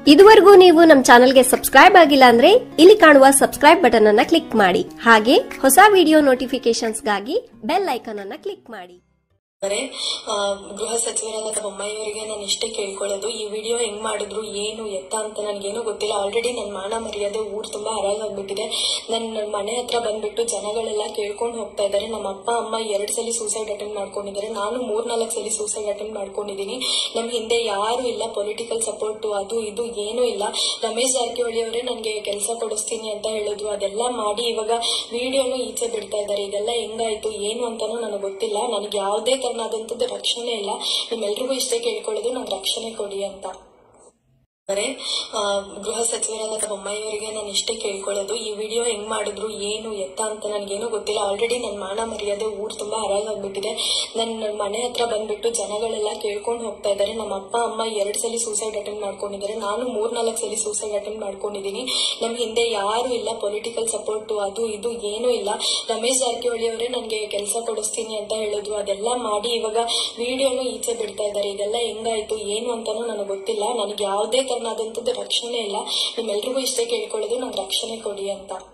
ಇದುವರೆಗೂ ನೀವು ನಮ್ಮ ಚಾನೆಲ್ಗೆ ಸಬ್ಸ್ಕ್ರೈಬ್ ಆಗಿಲ್ಲ ಅಂದ್ರೆ ಇಲ್ಲಿ ಕಾಣುವ ಸಬ್ಸ್ಕ್ರೈಬ್ ಬಟನ್ ಅನ್ನ ಕ್ಲಿಕ್ ಮಾಡಿ ಹಾಗೆ ಹೊಸ ವಿಡಿಯೋ ನೋಟಿಫಿಕೇಶನ್ಸ್ಗಾಗಿ ಬೆಲ್ ಐಕಾನ್ ಅನ್ನ ಕ್ಲಿಕ್ ಮಾಡಿ ಆದರೆ ಆ, ಗೃಹ ಸಚಿವರಾದ ಬೊಮ್ಮಾಯಿಯವರಿಗೆ ನಾನು ಇಷ್ಟೇ ಕೇಳ್ಕೊಳ್ಳೋದು ಈ ವಿಡಿಯೋ ಹೆಂಗ್ ಮಾಡಿದ್ರು ಏನು ಎತ್ತ ಅಂತ ನನಗೇನು ಗೊತ್ತಿಲ್ಲ ಆಲ್ರೆಡಿ ನನ್ನ ಮಾನ ಮರ್ಯಾದೆ ಊರ್ ತುಂಬಾ ಹರಾಗಾಗ್ಬಿಟ್ಟಿದೆ ನನ್ನ ಮನೆ ಹತ್ರ ಬಂದ್ಬಿಟ್ಟು ಜನಗಳೆಲ್ಲ ಕೇಳ್ಕೊಂಡು ಹೋಗ್ತಾ ಇದ್ದಾರೆ ನಮ್ಮ ಅಪ್ಪ ಅಮ್ಮ ಎರಡ್ ಸಲ ಸೂಸೈಡ್ ಅಟೆಂಡ್ ಮಾಡ್ಕೊಂಡಿದ್ದಾರೆ ನಾನು ಮೂರ್ನಾಲ್ಕು ಸಲ ಸೂಸೈಡ್ ಅಟೆಂಡ್ ಮಾಡ್ಕೊಂಡಿದ್ದೀನಿ ನಮ್ ಹಿಂದೆ ಯಾರು ಇಲ್ಲ ಪೊಲಿಟಿಕಲ್ ಸಪೋರ್ಟ್ ಅದು ಇದು ಏನೂ ಇಲ್ಲ ರಮೇಶ್ ಜಾರಕಿಹೊಳಿ ಅವರೇ ನನಗೆ ಕೆಲಸ ಕೊಡಿಸ್ತೀನಿ ಅಂತ ಹೇಳಿದ್ರು ಅದೆಲ್ಲ ಮಾಡಿ ಇವಾಗ ವಿಡಿಯೋನು ಈಚೆ ಬಿಡ್ತಾ ಇದ್ದಾರೆ ಇದೆಲ್ಲ ಹೆಂಗಾಯ್ತು ಏನು ಅಂತಾನೂ ನನಗೆ ಗೊತ್ತಿಲ್ಲ ನನಗೆ ಯಾವುದೇ ತರನಾದಂಥದ್ದು ರಕ್ಷಣೆ ಇಲ್ಲ ನಿಮ್ಮೆಲ್ರಿಗೂ ಇಷ್ಟೇ ಕೇಳ್ಕೊಳ್ಳೋದು ನಂಗೆ ರಕ್ಷಣೆ ಕೊಡಿ ಅಂತ ಆದರೆ ಆ, ಗೃಹ ಸಚಿವರಾದ ಬೊಮ್ಮಾಯಿಯವರಿಗೆ ನಾನು ಇಷ್ಟೇ ಕೇಳ್ಕೊಳ್ಳೋದು ಈ ವಿಡಿಯೋ ಹೆಂಗ್ ಮಾಡಿದ್ರು ಏನು ಎತ್ತ ಅಂತ ನನಗೇನು ಗೊತ್ತಿಲ್ಲ ಆಲ್ರೆಡಿ ನನ್ನ ಮಾನ ಮರ್ಯಾದೆ ಊರ್ ತುಂಬಾ ಹರಾಗಾಗ್ಬಿಟ್ಟಿದೆ ನನ್ನ ಮನೆ ಹತ್ರ ಬಂದ್ಬಿಟ್ಟು ಜನಗಳೆಲ್ಲ ಕೇಳ್ಕೊಂಡು ಹೋಗ್ತಾ ಇದ್ದಾರೆ ನಮ್ಮ ಅಪ್ಪ ಅಮ್ಮ ಎರಡ್ ಸಲ ಸೂಸೈಡ್ ಅಟೆಂಡ್ ಮಾಡ್ಕೊಂಡಿದ್ದಾರೆ ನಾನು ಮೂರ್ನಾಲ್ಕು ಸಲ ಸೂಸೈಡ್ ಅಟೆಂಡ್ ಮಾಡ್ಕೊಂಡಿದ್ದೀನಿ ನಮ್ ಹಿಂದೆ ಯಾರು ಇಲ್ಲ ಪೊಲಿಟಿಕಲ್ ಸಪೋರ್ಟ್ ಅದು ಇದು ಏನೂ ಇಲ್ಲ ರಮೇಶ್ ಜಾರಕಿಹೊಳಿ ಅವರೇ ನನಗೆ ಕೆಲಸ ಕೊಡಿಸ್ತೀನಿ ಅಂತ ಹೇಳಿದ್ರು ಅದೆಲ್ಲ ಮಾಡಿ ಇವಾಗ ವಿಡಿಯೋನು ಈಚೆ ಬಿಡ್ತಾ ಇದ್ದಾರೆ ಇದೆಲ್ಲ ಹೆಂಗಾಯ್ತು ಏನು ಅಂತಾನೂ ನನಗೆ ಗೊತ್ತಿಲ್ಲ ನನಗೆ ಯಾವುದೇ ತರನಾದಂಥದ್ದು ರಕ್ಷಣೆ ಇಲ್ಲ ನಿಮ್ಮೆಲ್ರಿಗೂ ಇಷ್ಟೇ ಕೇಳ್ಕೊಳ್ಳೋದು ನಂಗೆ ರಕ್ಷಣೆ ಕೊಡಿ ಅಂತ